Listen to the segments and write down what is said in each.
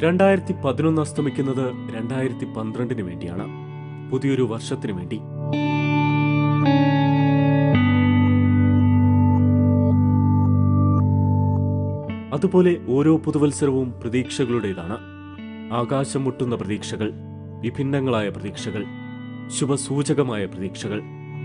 രണ്ടായിരത്തി പതിനൊന്ന് അസ്തമിക്കുന്നത് രണ്ടായിരത്തി പന്ത്രണ്ടിന് വേണ്ടിയാണ് പുതിയൊരു വർഷത്തിനു വേണ്ടി അതുപോലെ ഓരോ പുതുവത്സരവും പ്രതീക്ഷകളുടേതാണ് ആകാശം മുട്ടുന്ന പ്രതീക്ഷകൾ വിഭിന്നങ്ങളായ പ്രതീക്ഷകൾ ശുഭസൂചകമായ പ്രതീക്ഷകൾ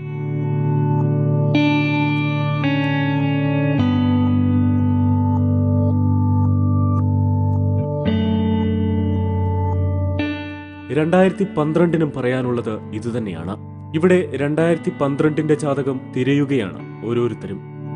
രണ്ടായിരത്തി പന്ത്രണ്ടിനും പറയാനുള്ളത് ഇതുതന്നെയാണ് ഇവിടെ രണ്ടായിരത്തി പന്ത്രണ്ടിന്റെ ജാതകം തിരയുകയാണ് ഓരോരുത്തരും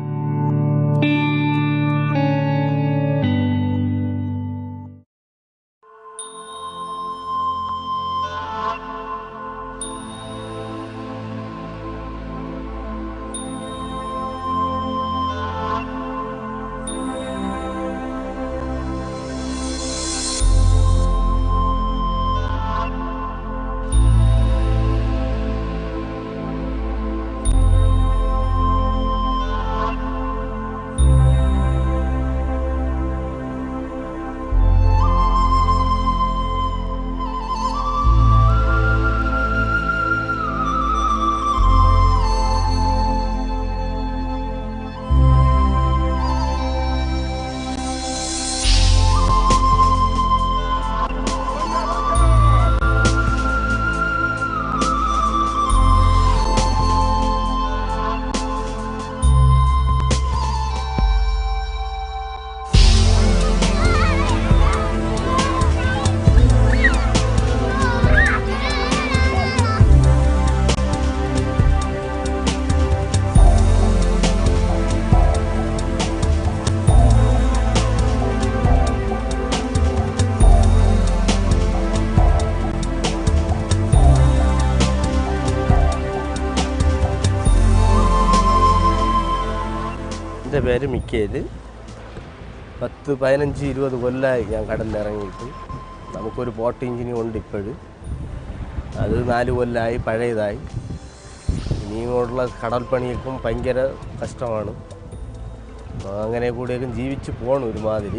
എൻ്റെ പേര് മിക്കേൽ പത്ത് പതിനഞ്ച് ഇരുപത് കൊല്ലമായി ഞാൻ കടലിലിറങ്ങിയിട്ട് നമുക്കൊരു ബോട്ട് എഞ്ചിനി ഉണ്ട് ഇപ്പോഴും അത് നാല് കൊല്ലമായി പഴയതായി ഇനിയുള്ള കടൽ പണിയൊക്കെ ഭയങ്കര കഷ്ടമാണ് അപ്പോൾ അങ്ങനെ കൂടിയൊക്കെ ജീവിച്ച് പോകണം ഒരുമാതിരി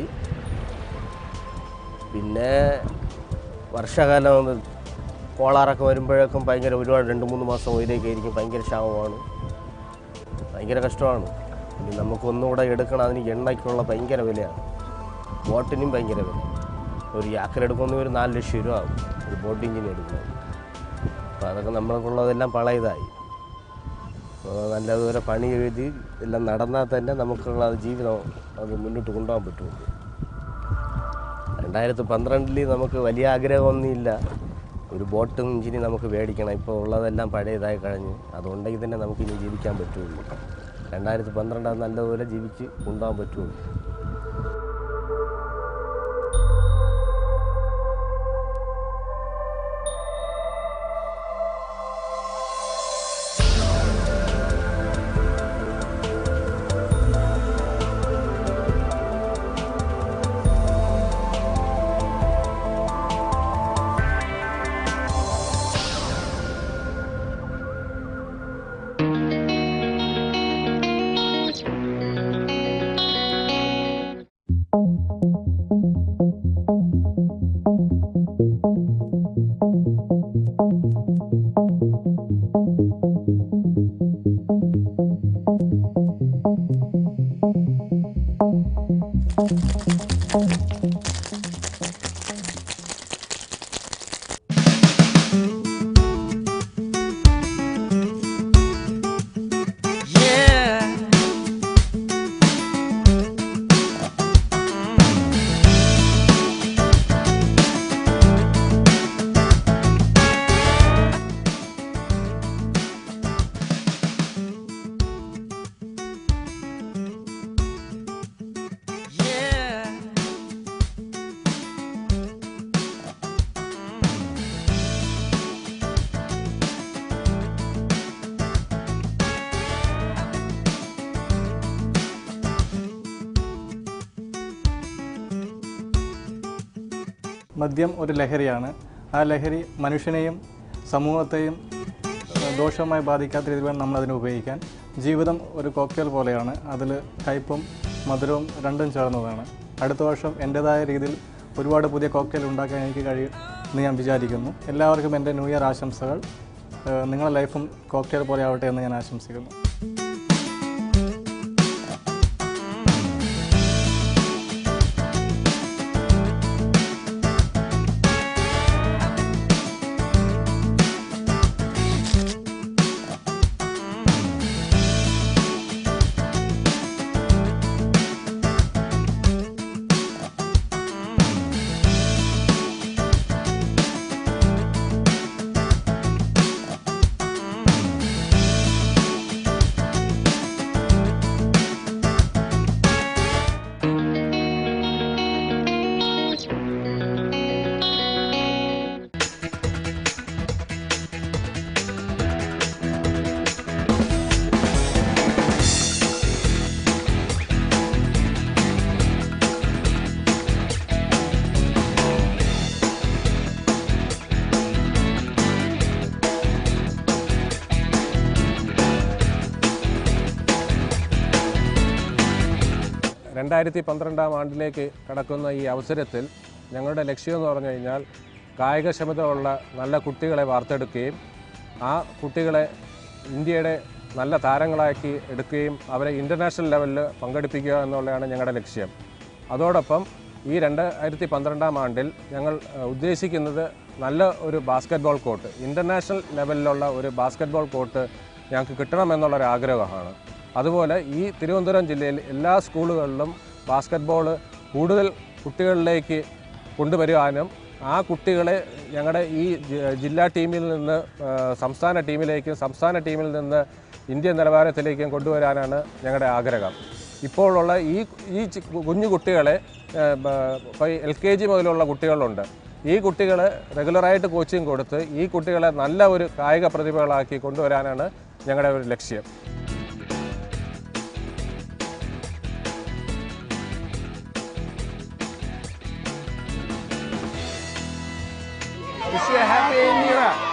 പിന്നെ വർഷകാലം അത് കോളാറൊക്കെ വരുമ്പോഴേക്കും ഭയങ്കര ഒരുപാട് രണ്ട് മൂന്ന് മാസം ഒയിലേക്ക് ആയിരിക്കും ഭയങ്കര ക്ഷാമമാണ് ഭയങ്കര കഷ്ടമാണ് ഇനി നമുക്കൊന്നുകൂടെ എടുക്കണം അതിന് എണ്ണയ്ക്കുള്ള ഭയങ്കര വിലയാണ് ബോട്ടിനും ഭയങ്കര വില ഒരു യാക്കലെടുക്കുന്ന ഒരു നാല് ലക്ഷം രൂപ ആകും ഒരു ബോട്ട് എഞ്ചിൻ എടുക്കണം അപ്പോൾ അതൊക്കെ നമ്മൾക്കുള്ളതെല്ലാം പളയതായി അപ്പോൾ നല്ലതുപോലെ പണി എഴുതി എല്ലാം നടന്നാൽ തന്നെ നമുക്കുള്ള അത് ജീവിതം അത് മുന്നോട്ട് കൊണ്ടുപോകാൻ പറ്റുള്ളൂ രണ്ടായിരത്തി പന്ത്രണ്ടിൽ നമുക്ക് വലിയ ആഗ്രഹമൊന്നുമില്ല ഒരു ബോട്ട് എഞ്ചിന് നമുക്ക് മേടിക്കണം ഇപ്പോൾ ഉള്ളതെല്ലാം പഴയതായി കഴിഞ്ഞ് അതുകൊണ്ടെങ്കിൽ തന്നെ നമുക്ക് ഇനി ജീവിക്കാൻ പറ്റുള്ളൂ രണ്ടായിരത്തി പന്ത്രണ്ട് അത് നല്ലതുപോലെ ജീവിച്ച് കൊണ്ടുപോകാൻ പറ്റുള്ളൂ മദ്യം ഒരു ലഹരിയാണ് ആ ലഹരി മനുഷ്യനെയും സമൂഹത്തെയും ഏഹ്, ദോഷമായി ബാധിക്കാത്ത രീതിയിൽ വേണം നമ്മളതിനെ ഉപയോഗിക്കാൻ ജീവിതം ഒരു കോക്ടെയിൽ പോലെയാണ് അതിൽ കയ്പും മധുരവും രണ്ടും ചേർന്നതാണ് അടുത്ത വർഷം എൻ്റെതായ രീതിയിൽ ഒരുപാട് പുതിയ കോക്ടെയിൽ ഉണ്ടാക്കാൻ എനിക്ക് കഴിയും എന്ന് ഞാൻ വിചാരിക്കുന്നു എല്ലാവർക്കും എൻ്റെ ന്യൂ ഇയർ ആശംസകൾ ഏഹ് നിങ്ങളുടെ ലൈഫും കോക്ടെയിൽ പോലെ ആവട്ടെ എന്ന് ഞാൻ ആശംസിക്കുന്നു രണ്ടായിരത്തി പന്ത്രണ്ടാം ആണ്ടിലേക്ക് കടക്കുന്ന ഈ അവസരത്തിൽ ഞങ്ങളുടെ ലക്ഷ്യം എന്ന് പറഞ്ഞു കഴിഞ്ഞാൽ കായികക്ഷമത ഉള്ള നല്ല കുട്ടികളെ വാർത്തെടുക്കുകയും ആ കുട്ടികളെ ഇന്ത്യയുടെ നല്ല താരങ്ങളാക്കി എടുക്കുകയും അവരെ ഇൻ്റർനാഷണൽ ലെവലിൽ പങ്കെടുപ്പിക്കുക എന്നുള്ളതാണ് ഞങ്ങളുടെ ലക്ഷ്യം അതോടൊപ്പം ഈ രണ്ടായിരത്തി പന്ത്രണ്ടാം ആണ്ടിൽ ഞങ്ങൾ ഏഹ്, ഉദ്ദേശിക്കുന്നത് നല്ല ഒരു ബാസ്ക്കറ്റ്ബോൾ കോർട്ട് ഇൻ്റർനാഷണൽ ലെവലിലുള്ള ഒരു ബാസ്ക്കറ്റ്ബോൾ കോർട്ട് ഞങ്ങൾക്ക് കിട്ടണമെന്നുള്ളൊരു ആഗ്രഹമാണ് അതുപോലെ ഈ തിരുവനന്തപുരം ജില്ലയിൽ എല്ലാ സ്കൂളുകളിലും ബാസ്ക്കറ്റ്ബോൾ കൂടുതൽ കുട്ടികളിലേക്ക് കൊണ്ടുവരുവാനും ആ കുട്ടികളെ ഞങ്ങളുടെ ഈ ജി- ജില്ലാ ടീമിൽ നിന്ന് ആ, സംസ്ഥാന ടീമിലേക്കും സംസ്ഥാന ടീമിൽ നിന്ന് ഇന്ത്യൻ നിലവാരത്തിലേക്കും കൊണ്ടുവരാനാണ് ഞങ്ങളുടെ ആഗ്രഹം ഇപ്പോഴുള്ള ഈ ഈ ചി- കുഞ്ഞു കുട്ടികളെ ഇപ്പോൾ എൽ കെ ജി മുതലുള്ള കുട്ടികളുണ്ട് ഈ കുട്ടികളെ റെഗുലറായിട്ട് കോച്ചിങ് കൊടുത്ത് ഈ കുട്ടികളെ നല്ല ഒരു കായിക പ്രതിഭകളാക്കി കൊണ്ടുവരാനാണ് ഞങ്ങളുടെ ഒരു ലക്ഷ്യം Wish you a happy new year.